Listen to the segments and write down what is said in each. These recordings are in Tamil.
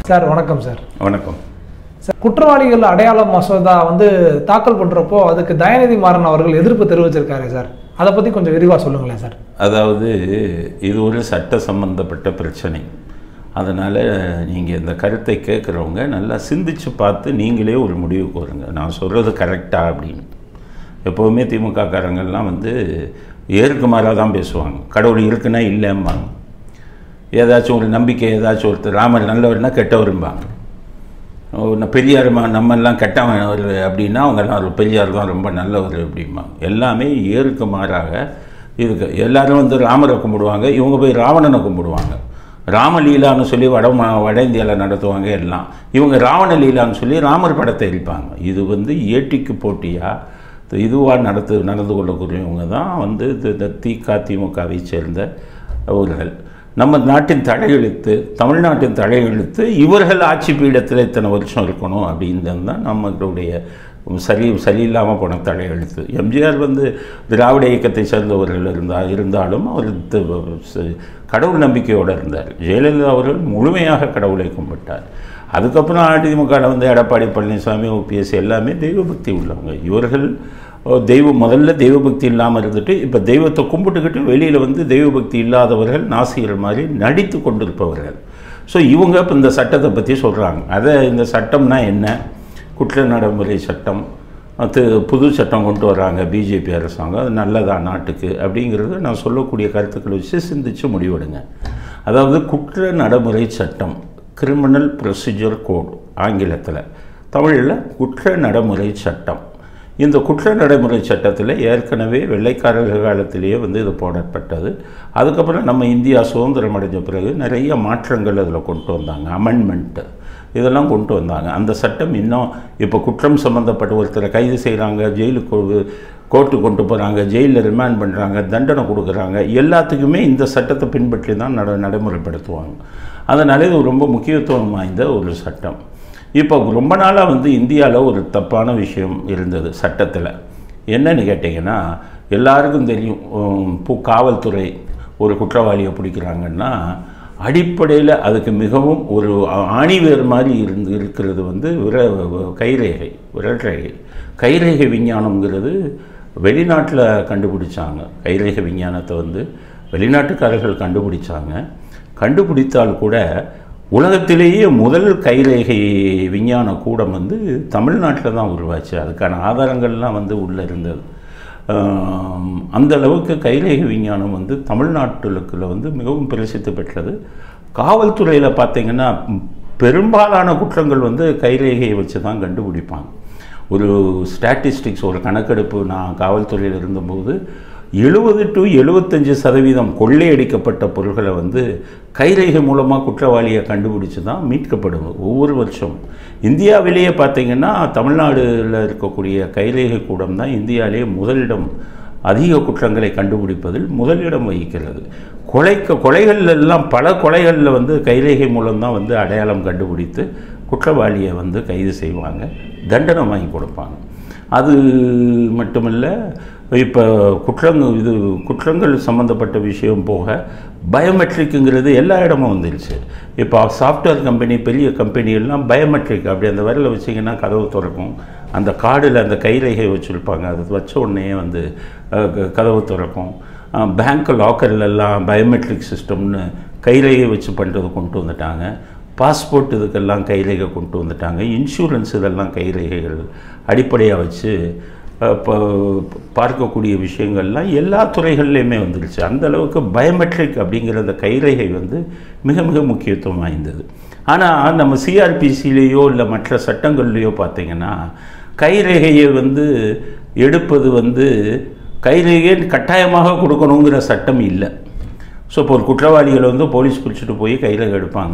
சார் வணக்கம் சார் வணக்கம் சார் குற்றவாளிகள் அடையாள மசோதா வந்து தாக்கல் பண்ணுறப்போ அதுக்கு தயாநிதி மாறன் அவர்கள் எதிர்ப்பு தெரிவிச்சிருக்காரு சார் அதை பற்றி கொஞ்சம் விரிவாக சொல்லுங்களேன் சார் அதாவது இது ஒரு சட்ட சம்பந்தப்பட்ட பிரச்சனை அதனால் நீங்கள் இந்த கருத்தை கேட்குறவங்க நல்லா சிந்திச்சு பார்த்து நீங்களே ஒரு முடிவுக்கு வருங்க நான் சொல்கிறது கரெக்டா அப்படின்னு எப்போவுமே திமுக காரங்கள்லாம் வந்து ஏருக்கு மாறாக தான் பேசுவாங்க கடவுள் இருக்குன்னா இல்லைம்பாங்க ஏதாச்சும் ஒரு நம்பிக்கை ஏதாச்சும் ஒருத்தர் ராமர் நல்லவர்னா கெட்டவரும்பாங்க ஒன்று பெரியார் ம- நம்மெல்லாம் கெட்டவன் ஒரு அப்படின்னா அவங்கெல்லாம் ஒரு பெரியார் தான் ரொம்ப நல்லவர் அப்படிம்பாங்க எல்லாமே ஏருக்கு மாறாக இதுக்கு எல்லாரும் வந்து ராமரை கும்பிடுவாங்க இவங்க போய் ராவணனை கும்பிடுவாங்க ராமலீலான்னு சொல்லி வட ம- வட இந்தியாவில் நடத்துவாங்க எல்லாம் இவங்க ராவண லீலான்னு சொல்லி ராமர் படத்தை எரிப்பாங்க இது வந்து ஏட்டிக்கு போட்டியாக இதுவாக நடத்து நடந்து கொள்ளக்கூடியவங்க தான் வந்து இந்த- இந்த திக திமுகவை சேர்ந்த அவர்கள் நம்ம நாட்டின் தலையெழுத்து தமிழ்நாட்டின் தலையெழுத்து இவர்கள் ஆட்சி பீடத்தில் இத்தனை வருஷம் இருக்கணும் அப்படின்றது தான் நம்மளுடைய சரி சரியில்லாமல் போன தலையெழுத்து எம்ஜிஆர் வந்து திராவிட இயக்கத்தை சேர்ந்தவர்கள் இருந்தா இருந்தாலும் அவர் த- ச- கடவுள் நம்பிக்கையோடு இருந்தார் ஜெயலலிதா அவர்கள் முழுமையாக கடவுளை கும்பிட்டார் அதுக்கப்புறம் அதிமுகவில் வந்து எடப்பாடி பழனிசாமி ஓபிஎஸ் எல்லாமே தெய்வ பக்தி உள்ளவங்க இவர்கள் ஓ, தெய்வம் முதல்ல தெய்வ பக்தி இல்லாமல் இருந்துட்டு இப்போ தெய்வத்தை கும்பிட்டுக்கிட்டு வெளியில் வந்து தெய்வ பக்தி இல்லாதவர்கள் நாசிகள் மாதிரி நடித்து கொண்டிருப்பவர்கள் ஸோ இவங்க இப்போ இந்த சட்டத்தை பற்றி சொல்கிறாங்க அதை இந்த சட்டம்னா என்ன குற்ற நடைமுறை சட்டம் அது புது சட்டம் கொண்டு வராங்க பிஜேபி அரசாங்கம் அது நல்லதா நாட்டுக்கு அப்படிங்கிறது நான் சொல்லக்கூடிய கருத்துக்களை வச்சு சிந்திச்சு முடிவெடுங்க அதாவது குற்ற நடைமுறை சட்டம் கிரிமினல் ப்ரொசீஜர் கோட் ஆங்கிலத்தில் தமிழில் குற்ற நடைமுறை சட்டம் இந்த குற்ற நடைமுறை சட்டத்தில் ஏற்கனவே வெள்ளைக்காரர்கள் காலத்திலேயே வந்து இது போடப்பட்டது அதுக்கப்புறம் நம்ம இந்தியா சுதந்திரம் அடைஞ்ச பிறகு நிறைய மாற்றங்கள் அதில் கொண்டு வந்தாங்க அமெண்ட்மெண்ட்டு இதெல்லாம் கொண்டு வந்தாங்க அந்த சட்டம் இன்னும் இப்போ குற்றம் சம்மந்தப்பட்ட ஒருத்தரை கைது செய்கிறாங்க ஜெயிலுக்கு கோர்ட்டு கொண்டு போகிறாங்க ஜெயிலில் ரிமாண்ட் பண்ணுறாங்க தண்டனை கொடுக்குறாங்க எல்லாத்துக்குமே இந்த சட்டத்தை பின்பற்றி தான் நட நடைமுறைப்படுத்துவாங்க அதனால இது ரொம்ப முக்கியத்துவம் வாய்ந்த ஒரு சட்டம் இப்போ ரொம்ப நாளாக வந்து இந்தியாவில் ஒரு தப்பான விஷயம் இருந்தது சட்டத்தில் என்னன்னு கேட்டிங்கன்னா எல்லாருக்கும் தெரியும் உம், பூ காவல்துறை ஒரு குற்றவாளியை பிடிக்கிறாங்கன்னா அடிப்படையில் அதுக்கு மிகவும் ஒரு ஆணிவேர் மாதிரி இருந்து இருக்கிறது வந்து விர கைரேகை விரல் ரேகை கைரேகை விஞ்ஞானம்ங்கிறது வெளிநாட்டில் கண்டுபிடிச்சாங்க கைரேகை விஞ்ஞானத்தை வந்து வெளிநாட்டுக்காரர்கள் கண்டுபிடிச்சாங்க கண்டுபிடித்தால் கூட உலகத்திலேயே முதல் கைரேகை விஞ்ஞான கூடம் வந்து தமிழ்நாட்டில் தான் உருவாச்சு அதுக்கான ஆதாரங்கள்லாம் வந்து உள்ளே இருந்தது ஆம், அந்த அளவுக்கு கைரேகை விஞ்ஞானம் வந்து தமிழ்நாட்டுக்குள்ள வந்து மிகவும் பிரசித்தி பெற்றது காவல்துறையில் பார்த்தீங்கன்னா ம், பெரும்பாலான குற்றங்கள் வந்து கைரேகையை வச்சு தான் கண்டுபிடிப்பாங்க ஒரு ஸ்டாட்டிஸ்டிக்ஸ் ஒரு கணக்கெடுப்பு நான் காவல்துறையில் இருந்தபோது எழுபது டு எழுபத்தஞ்சு சதவீதம் கொள்ளையடிக்கப்பட்ட பொருள்களை வந்து கைரேகை மூலமாக குற்றவாளியை கண்டுபிடிச்சு தான் மீட்கப்படும் ஒவ்வொரு வருஷம் இந்தியாவிலேயே பார்த்தீங்கன்னா தமிழ்நாடுல இருக்கக்கூடிய கைரேகை கூடம் தான் இந்தியாவிலேயே முதலிடம் அதிக குற்றங்களை கண்டுபிடிப்பதில் முதலிடம் வகிக்கிறது கொலைக்க கொலைகள் எல்லாம் பல கொலைகளில் வந்து கைரேகை மூலம்தான் வந்து அடையாளம் கண்டுபிடித்து குற்றவாளியை வந்து கைது செய்வாங்க தண்டனை வாங்கி கொடுப்பாங்க அது மட்டுமல்ல இப்போ குற்றங்கள் இது குற்றங்கள் சம்மந்தப்பட்ட விஷயம் போக பயோமெட்ரிக்குங்கிறது எல்லா இடமும் வந்துருச்சு இப்போ சாஃப்ட்வேர் கம்பெனி பெரிய கம்பெனி எல்லாம் பயோமெட்ரிக் அப்படி அந்த விரலை வச்சிங்கன்னா கதவு திறக்கும் அந்த கார்டில் அந்த கைரேகை வச்சுருப்பாங்க அது வச்ச உடனே வந்து அஹ், க- கதவு திறக்கும் பேங்க் லாக்கர்லெல்லாம் பயோமெட்ரிக் சிஸ்டம்னு கைரேகை வச்சு பண்ணுறது கொண்டு வந்துட்டாங்க பாஸ்போர்ட் இதுக்கெல்லாம் கைரேகை கொண்டு வந்துட்டாங்க இன்சூரன்ஸ் இதெல்லாம் கைரேகைகள் அடிப்படையாக வச்சு அஹ், இப்போ பார்க்கக்கூடிய விஷயங்கள்லாம் எல்லா துறைகள்லையுமே வந்துருச்சு அந்த அளவுக்கு பயோமெட்ரிக் அப்படிங்கிற அந்த கைரேகை வந்து மிக மிக முக்கியத்துவம் வாய்ந்தது ஆனால் நம்ம சிஆர்பிசிலேயோ இல்லை மற்ற சட்டங்கள்லேயோ பார்த்தீங்கன்னா கைரேகையை வந்து எடுப்பது வந்து கைரேகையை கட்டாயமாக கொடுக்கணுங்கிற சட்டம் இல்லை ஸோ இப்போ ஒரு குற்றவாளிகளை வந்து போலீஸ் பிடிச்சிட்டு போய் கையில் எடுப்பாங்க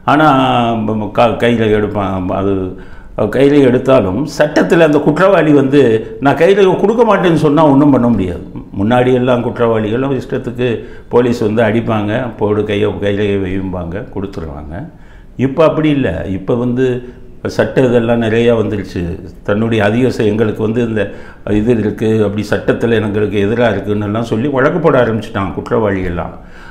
ஆனால் க கையில் எடுப்பாங்க அது கையில் எடுத்தாலும் சட்டத்தில் அந்த குற்றவாளி வந்து நான் கையில் கொடுக்க மாட்டேன்னு சொன்னால் ஒன்றும் பண்ண முடியாது முன்னாடி எல்லாம் குற்றவாளிகளும் இஷ்டத்துக்கு போலீஸ் வந்து அடிப்பாங்க போடு கையை கையில் வையும்பாங்க கொடுத்துருவாங்க இப்போ அப்படி இல்லை இப்போ வந்து சட்ட இதெல்லாம் நிறையா வந்துருச்சு தன்னுடைய அதிகச எங்களுக்கு வந்து இந்த இது இருக்குது அப்படி சட்டத்தில் எங்களுக்கு எதிராக இருக்குன்னு எல்லாம் சொல்லி வழக்கு போட ஆரம்பிச்சிட்டாங்க குற்றவாளிகள்லாம்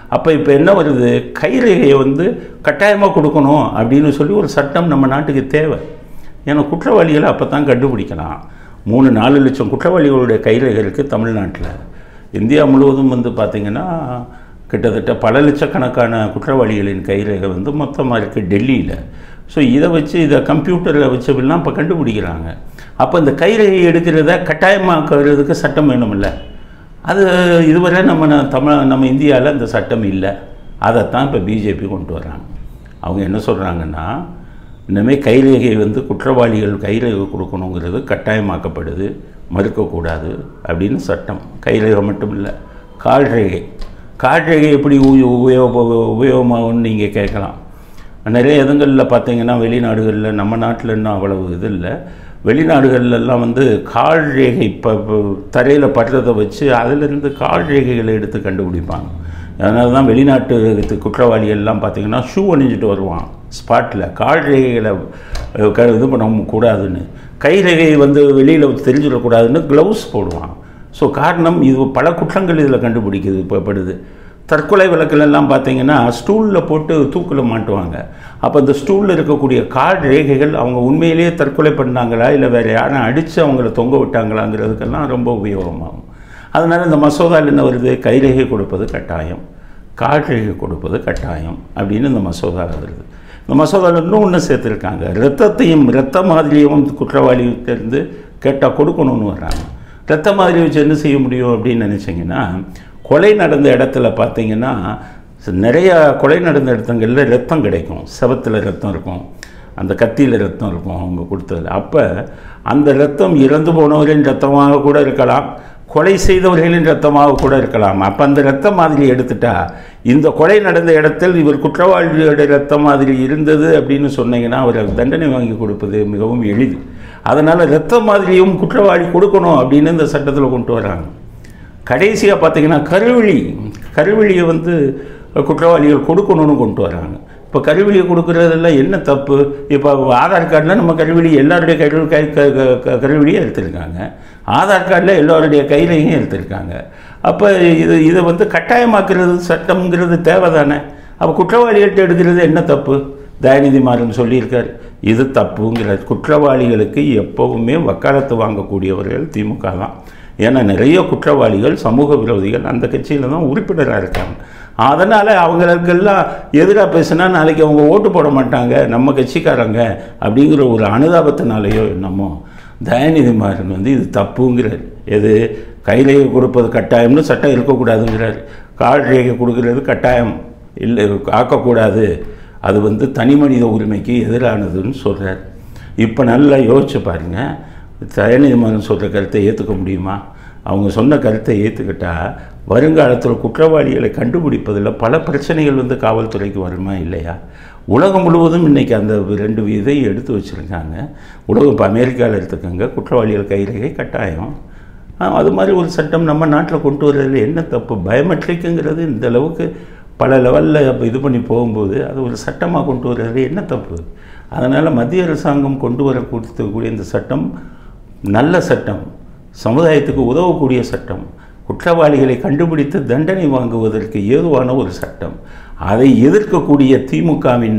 அப்போ இப்போ என்ன வருது கைரேகையை வந்து கட்டாயமாக கொடுக்கணும் அப்படின்னு சொல்லி ஒரு சட்டம் நம்ம நாட்டுக்கு தேவை ஏன்னா குற்றவாளிகளை அப்போ தான் கண்டுபிடிக்கலாம் மூணு நாலு லட்சம் குற்றவாளிகளுடைய கைரேகை இருக்குது தமிழ்நாட்டில் இந்தியா முழுவதும் வந்து பார்த்திங்கன்னா கிட்டத்தட்ட பல லட்சக்கணக்கான குற்றவாளிகளின் கைரேகை வந்து மொத்தமாக இருக்குது டெல்லியில் ஸோ இதை வச்சு இதை கம்ப்யூட்டரில் வச்சவெல்லாம் இப்போ கண்டுபிடிக்கிறாங்க அப்போ இந்த கைரேகை எடுக்கிறத கட்டாயமாக்குறதுக்கு சட்டம் வேணுமில்ல அது இதுவரை நம்ம ந- தமிழ் நம்ம இந்தியாவில் அந்த சட்டம் இல்லை அதைத்தான் இப்போ பிஜேபி கொண்டு வர்றாங்க அவங்க என்ன சொல்கிறாங்கன்னா இனிமேல் கைரேகை வந்து குற்றவாளிகள் கைரேகை கொடுக்கணுங்கிறது கட்டாயமாக்கப்படுது மறுக்கக்கூடாது அப்படின்னு சட்டம் கைரேகை மட்டும் இல்லை கால் ரேகை கால் ரேகை எப்படி உப- உபயோக உபயோகமாகும்னு நீங்கள் கேட்கலாம் நிறைய இடங்களில் பார்த்தீங்கன்னா வெளிநாடுகளில் நம்ம நாட்டில் இன்னும் அவ்வளவு இது இல்லை வெளிநாடுகள்லாம் வந்து கால் ரேகை இப்போ தரையில் படுறதை வச்சு அதிலிருந்து கால் ரேகைகளை எடுத்து கண்டுபிடிப்பாங்க அதனால தான் வெளிநாட்டு குற்றவாளி எல்லாம் பார்த்தீங்கன்னா ஷூ அணிஞ்சிட்டு வருவான் ஸ்பாட்டில் கால் ரேகைகளை அஹ், க இது பண்ண கூடாதுன்னு கை ரேகை வந்து வெளியில் தெரிஞ்சிடக்கூடாதுன்னு க்ளவுஸ் போடுவான் ஸோ காரணம் இது பல குற்றங்கள் இதில் கண்டுபிடிக்குது இப்போ படுது தற்கொலை வழக்குலெல்லாம் பார்த்தீங்கன்னா ஸ்டூலில் போட்டு தூக்கில் மாட்டுவாங்க அப்போ இந்த ஸ்டூலில் இருக்கக்கூடிய கால் ரேகைகள் அவங்க உண்மையிலேயே தற்கொலை பண்ணாங்களா இல்லை வேறு யாரும் அடித்து அவங்கள தொங்க விட்டாங்களாங்கிறதுக்கெல்லாம் ரொம்ப உபயோகமாகும் அதனால் இந்த மசோதாவில் என்ன வருது கைரேகை கொடுப்பது கட்டாயம் கால் ரேகை கொடுப்பது கட்டாயம் அப்படின்னு இந்த மசோதாவில் வருது இந்த மசோதாவில் இன்னும் ஒன்று சேர்த்துருக்காங்க ரத்தத்தையும் ரத்த மாதிரியும் குற்றவாளிகிட்டேருந்து கேட்டால் கொடுக்கணும்னு வர்றாங்க ரத்த மாதிரி வச்சு என்ன செய்ய முடியும் அப்படின்னு நினச்சிங்கன்னா கொலை நடந்த இடத்துல பார்த்தீங்கன்னா நிறைய கொலை நடந்த இடத்துங்களில் ரத்தம் கிடைக்கும் செவத்தில் ரத்தம் இருக்கும் அந்த கத்தியில் ரத்தம் இருக்கும் அவங்க கொடுத்ததில் அப்போ அந்த ரத்தம் இறந்து போனவரின் ரத்தமாக கூட இருக்கலாம் கொலை செய்தவர்களின் ரத்தமாக கூட இருக்கலாம் அப்போ அந்த ரத்த மாதிரி எடுத்துட்டா இந்த கொலை நடந்த இடத்தில் இவர் குற்றவாளியோட ரத்த மாதிரி இருந்தது அப்படின்னு சொன்னீங்கன்னா அவர் தண்டனை வாங்கி கொடுப்பது மிகவும் எளிது அதனால் ரத்த மாதிரியும் குற்றவாளி கொடுக்கணும் அப்படின்னு இந்த சட்டத்தில் கொண்டு வராங்க கடைசியாக பார்த்தீங்கன்னா கருவிழி கருவிழியை வந்து குற்றவாளிகள் கொடுக்கணும்னு கொண்டு வராங்க இப்போ கருவிழியை கொடுக்குறதெல்லாம் என்ன தப்பு இப்போ ஆதார் கார்டில் நம்ம கருவிழி எல்லாருடைய கரு கை க- க- க- கருவிழியும் எடுத்திருக்காங்க ஆதார் கார்டில் எல்லாருடைய கையிலையும் எடுத்திருக்காங்க அப்போ இது இதை வந்து கட்டாயமாக்குறது சட்டம்ங்கிறது தேவை தானே அப்போ குற்றவாளிகள்கிட்ட எடுக்கிறது என்ன தப்பு தயாநிதி மாறன் சொல்லியிருக்கார் இது தப்புங்கிறார் குற்றவாளிகளுக்கு எப்போவுமே வக்காலத்து வாங்கக்கூடியவர்கள் திமுக தான் ஏன்னா நிறைய குற்றவாளிகள் சமூக விரோதிகள் அந்த கட்சியில் தான் உறுப்பினராக இருக்காங்க அதனால் அவங்களுக்கெல்லாம் எதிராக பேசினா நாளைக்கு அவங்க ஓட்டு போட மாட்டாங்க நம்ம கட்சிக்காரங்க அப்படிங்கிற ஒரு அனுதாபத்தினாலேயோ என்னமோ தயாநிதி மாறன் வந்து இது தப்புங்கிறார் எது கைரேகை கொடுப்பது கட்டாயம்னு சட்டம் இருக்கக்கூடாதுங்கிறார் கால் ரேகை கொடுக்கறது கட்டாயம் இல்லை ஆக்கக்கூடாது அது வந்து தனி மனித உரிமைக்கு எதிரானதுன்னு சொல்கிறார் இப்போ நல்லா யோசிச்சு பாருங்க தயாநிதி மாறன் சொல்கிற கருத்தை ஏற்றுக்க முடியுமா அவங்க சொன்ன கருத்தை ஏற்றுக்கிட்டா வருங்காலத்தில் குற்றவாளிகளை கண்டுபிடிப்பதில் பல பிரச்சனைகள் வந்து காவல்துறைக்கு வருமா இல்லையா உலகம் முழுவதும் இன்றைக்கி அந்த ரெண்டு இதை எடுத்து வச்சுருக்காங்க உலகம் இப்போ அமெரிக்காவில் எடுத்துக்கோங்க குற்றவாளிகள் கைரேகை கட்டாயம் ஆ, அது மாதிரி ஒரு சட்டம் நம்ம நாட்டில் கொண்டு வர்றதுல என்ன தப்பு பயோமெட்ரிக்குங்கிறது இந்த அளவுக்கு பல லெவலில் இது பண்ணி போகும்போது அது ஒரு சட்டமாக கொண்டு வர்றது என்ன தப்பு அதனால் மத்திய அரசாங்கம் கொண்டு வர கொடுத்தக்கூடிய இந்த சட்டம் நல்ல சட்டம் சமுதாயத்துக்கு உதவக்கூடிய சட்டம் குற்றவாளிகளை கண்டுபிடித்து தண்டனை வாங்குவதற்கு ஏதுவான ஒரு சட்டம் அதை எதிர்க்கக்கூடிய திமுகவின்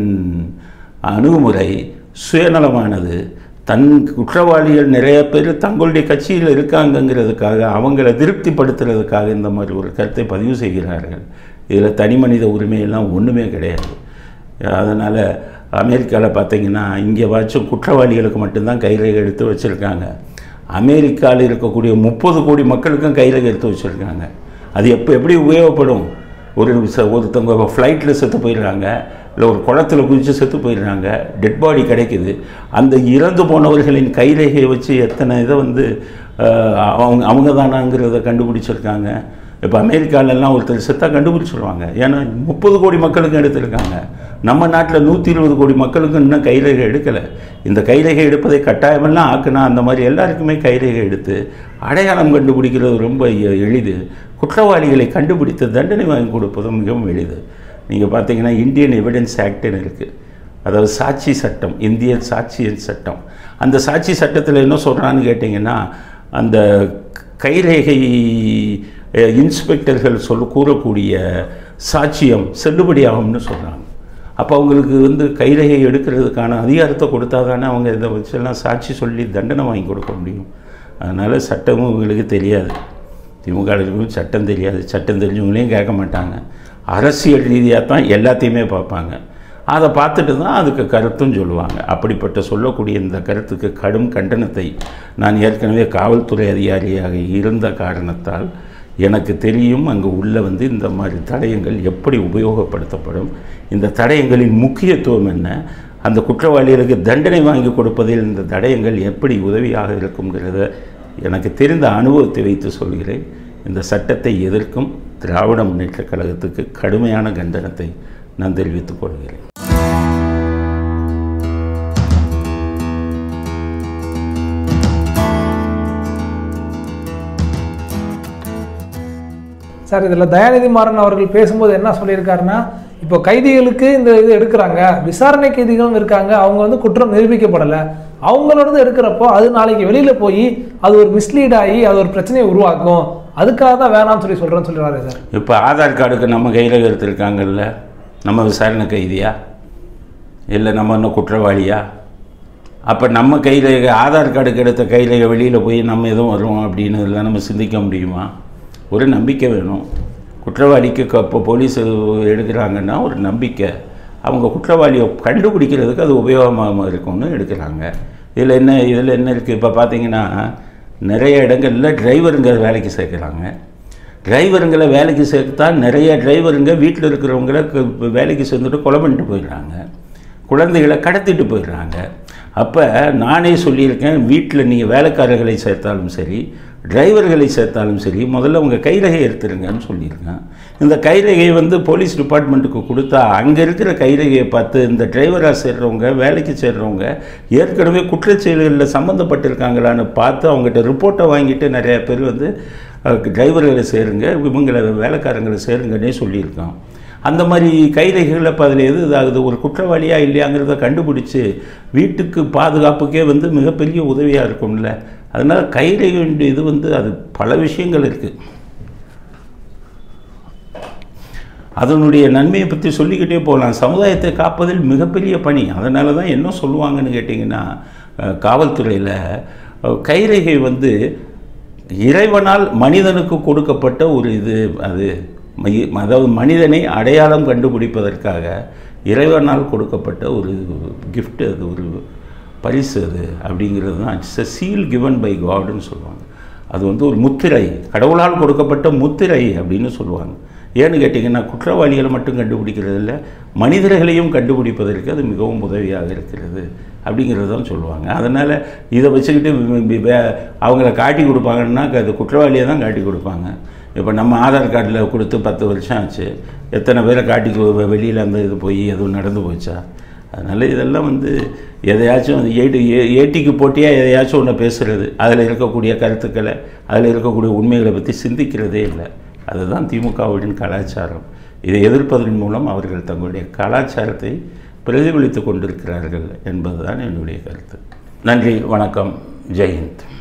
அணுகுமுறை சுயநலமானது தன் குற்றவாளிகள் நிறைய பேர் தங்களுடைய கட்சியில் இருக்காங்கங்கிறதுக்காக அவங்கள திருப்திப்படுத்துறதுக்காக இந்த மாதிரி ஒரு கருத்தை பதிவு செய்கிறார்கள் இதில் தனி மனித உரிமையெல்லாம் ஒன்றுமே கிடையாது அதனால் அமெரிக்காவில் பார்த்தீங்கன்னா இங்கே வாச்சும் குற்றவாளிகளுக்கு மட்டும்தான் கைரேகை எடுத்து வச்சுருக்காங்க அமெரிக்காவில் இருக்கக்கூடிய முப்பது கோடி மக்களுக்கும் கைரேகை எடுத்து வச்சுருக்காங்க அது எப்போ எப்படி உபயோகப்படும் ஒரு ச- ஒருத்தவங்க ஃப்ளைட்டில் செத்து போயிடுறாங்க இல்லை ஒரு குளத்துல குதித்து செத்து போயிடுறாங்க டெட் பாடி கிடைக்குது அந்த இறந்து போனவர்களின் கைரேகையை வச்சு எத்தனை இதை வந்து அஹ், அவங்க அவங்க தானாங்கிறத கண்டுபிடிச்சிருக்காங்க இப்போ அமெரிக்காலெல்லாம் ஒருத்தர் செத்தா கண்டுபிடிச்சிருவாங்க ஏன்னா முப்பது கோடி மக்களுக்கும் எடுத்திருக்காங்க நம்ம நாட்டில் நூற்றி இருபது கோடி மக்களுக்கும் இன்னும் கைரேகை எடுக்கலை இந்த கைரேகை எடுப்பதை கட்டாயமெல்லாம் ஆக்குனா அந்த மாதிரி எல்லாருக்குமே கைரேகை எடுத்து அடையாளம் கண்டுபிடிக்கிறது ரொம்ப எ- எளிது குற்றவாளிகளை கண்டுபிடித்து தண்டனை வாங்கி கொடுப்பதும் மிகவும் எளிது நீங்கள் பார்த்தீங்கன்னா இந்தியன் எவிடன்ஸ் ஆக்ட்னு இருக்குது அதாவது சாட்சி சட்டம் இந்திய சாட்சியன் சட்டம் அந்த சாட்சி சட்டத்தில் என்ன சொல்கிறான்னு கேட்டிங்கன்னா அந்த கைரேகை அஹ், இன்ஸ்பெக்டர்கள் சொல்ல கூறக்கூடிய சாட்சியம் செல்லுபடியாகும்னு சொல்கிறாங்க அப்போ அவங்களுக்கு வந்து கைரேகை எடுக்கிறதுக்கான அதிகாரத்தை கொடுத்தா தானே அவங்க இதை வச்செல்லாம் சாட்சி சொல்லி தண்டனை வாங்கி கொடுக்க முடியும் அதனால் சட்டமும் இவங்களுக்கு தெரியாது திமுகவுக்கும் சட்டம் தெரியாது சட்டம் தெரிஞ்சவங்களையும் கேட்க மாட்டாங்க அரசியல் ரீதியாக தான் எல்லாத்தையுமே பார்ப்பாங்க அதை பார்த்துட்டு தான் அதுக்கு கருத்தும் சொல்லுவாங்க அப்படிப்பட்ட சொல்லக்கூடிய இந்த கருத்துக்கு கடும் கண்டனத்தை நான் ஏற்கனவே காவல்துறை அதிகாரியாக இருந்த காரணத்தால் எனக்கு தெரியும் அங்கு உள்ள வந்து இந்த மாதிரி தடயங்கள் எப்படி உபயோகப்படுத்தப்படும் இந்த தடயங்களின் முக்கியத்துவம் என்ன அந்த குற்றவாளிகளுக்கு தண்டனை வாங்கி கொடுப்பதில் இந்த தடயங்கள் எப்படி உதவியாக இருக்குங்கிறத எனக்கு தெரிந்த அனுபவத்தை வைத்து சொல்கிறேன் இந்த சட்டத்தை எதிர்க்கும் திராவிட முன்னேற்றக் கழகத்துக்கு கடுமையான கண்டனத்தை நான் தெரிவித்துக் கொள்கிறேன் சார் இதில் தயாநிதி மாறன் அவர்கள் பேசும்போது என்ன சொல்லியிருக்காருன்னா இப்போ கைதிகளுக்கு இந்த இது எடுக்கிறாங்க விசாரணை கைதிகளும் இருக்காங்க அவங்க வந்து குற்றம் நிரூபிக்கப்படலை அவங்களோடது எடுக்கிறப்போ அது நாளைக்கு வெளியில் போய் அது ஒரு மிஸ்லீட் ஆகி அது ஒரு பிரச்சனையை உருவாக்கும் அதுக்காக தான் வேணாம்னு சொல்லி சொல்கிறேன்னு சொல்லிடுறாரு சார் இப்போ ஆதார் கார்டுக்கு நம்ம கையில் எடுத்திருக்காங்கல்ல நம்ம விசாரணை கைதியா இல்லை நம்ம இன்னும் குற்றவாளியா அப்போ நம்ம கையில் ஆதார் கார்டுக்கு எடுத்த கையில் வெளியில் போய் நம்ம எதுவும் வருவோம் அப்படின்னு எல்லாம் நம்ம சிந்திக்க முடியுமா ஒரு நம்பிக்கை வேணும் குற்றவாளிக்கு க- இப்போ போலீஸ் எடுக்கிறாங்கன்னா ஒரு நம்பிக்கை அவங்க குற்றவாளியை கண்டுபிடிக்கிறதுக்கு அது உபயோகமாக இருக்கும்னு எடுக்கிறாங்க இதில் என்ன இதில் என்ன இருக்குது இப்போ பார்த்தீங்கன்னா நிறைய இடங்களில் டிரைவருங்க வேலைக்கு சேர்க்குறாங்க டிரைவருங்களை வேலைக்கு சேர்த்தா நிறைய டிரைவருங்க வீட்டில் இருக்கிறவங்கள க- வேலைக்கு சேர்ந்துட்டு கொலை பண்ணிட்டு போயிடுறாங்க குழந்தைகளை கடத்திட்டு போயிடுறாங்க அப்போ நானே சொல்லியிருக்கேன் வீட்டில் நீங்கள் வேலைக்காரர்களை சேர்த்தாலும் சரி டிரைவர்களை சேர்த்தாலும் சரி முதல்ல உங்கள் கைரகை எடுத்துருங்கன்னு சொல்லியிருக்கேன் இந்த கைரகையை வந்து போலீஸ் டிபார்ட்மெண்ட்டுக்கு கொடுத்தா அங்கே இருக்கிற கைரகையை பார்த்து இந்த டிரைவராக சேர்றவங்க வேலைக்கு சேர்றவங்க ஏற்கனவே குற்றச்செயல்களில் சம்மந்தப்பட்டிருக்காங்களான்னு பார்த்து அவங்ககிட்ட ரிப்போர்ட்டை வாங்கிட்டு நிறைய பேர் வந்து அஹ், டிரைவர்களை சேருங்க இவங்களை வேலைக்காரங்களை சேருங்கன்னே சொல்லியிருக்கான் அந்த மாதிரி கைரேகைகள் இப்போ அதில் எது இதாகுது ஒரு குற்றவாளியா இல்லையாங்கிறத கண்டுபிடிச்சு வீட்டுக்கு பாதுகாப்புக்கே வந்து மிகப்பெரிய உதவியாக இருக்கும்ல அதனால் கைரேகை இது வந்து அது பல விஷயங்கள் இருக்குது அதனுடைய நன்மையை பற்றி சொல்லிக்கிட்டே போகலாம் சமுதாயத்தை காப்பதில் மிகப்பெரிய பணி அதனால தான் என்ன சொல்லுவாங்கன்னு கேட்டிங்கன்னா அஹ், காவல்துறையில் அஹ், கைரேகை வந்து இறைவனால் மனிதனுக்கு கொடுக்கப்பட்ட ஒரு இது அது ம- அதாவது மனிதனை அடையாளம் கண்டுபிடிப்பதற்காக இறைவனால் கொடுக்கப்பட்ட ஒரு gift அது ஒரு பரிசு அது அப்படிங்கிறது தான் it's a seal given by காட்னு சொல்லுவாங்க அது வந்து ஒரு முத்திரை கடவுளால் கொடுக்கப்பட்ட முத்திரை அப்படின்னு சொல்லுவாங்க ஏன்னு கேட்டிங்கன்னா குற்றவாளிகளை மட்டும் கண்டுபிடிக்கிறது இல்லை மனிதர்களையும் கண்டுபிடிப்பதற்கு அது மிகவும் உதவியாக இருக்கிறது அப்படிங்கிறது தான் சொல்லுவாங்க அதனால் இதை வச்சுக்கிட்டு வி- வி- வே- அவங்கள காட்டி கொடுப்பாங்கன்னா அது குற்றவாளியை தான் காட்டி கொடுப்பாங்க இப்போ நம்ம ஆதார் கார்டில் கொடுத்து பத்து வருஷம் ஆச்சு எத்தனை பேரை காட்டி வெளியில் அந்த இது போய் எதுவும் நடந்து போச்சா அதனால் இதெல்லாம் வந்து எதையாச்சும் அது ஏடி ஏ- ஏட்டிக்கு போட்டியாக எதையாச்சும் ஒன்று பேசுகிறது அதில் இருக்கக்கூடிய கருத்துக்களை அதில் இருக்கக்கூடிய உண்மைகளை பற்றி சிந்திக்கிறதே இல்லை அதுதான் திமுகவின் கலாச்சாரம் இதை எதிர்ப்பதன் மூலம் அவர்கள் தங்களுடைய கலாச்சாரத்தை பிரதிபலித்து கொண்டிருக்கிறார்கள் என்பதுதான் என்னுடைய கருத்து நன்றி வணக்கம் ஜெய்ஹிந்த்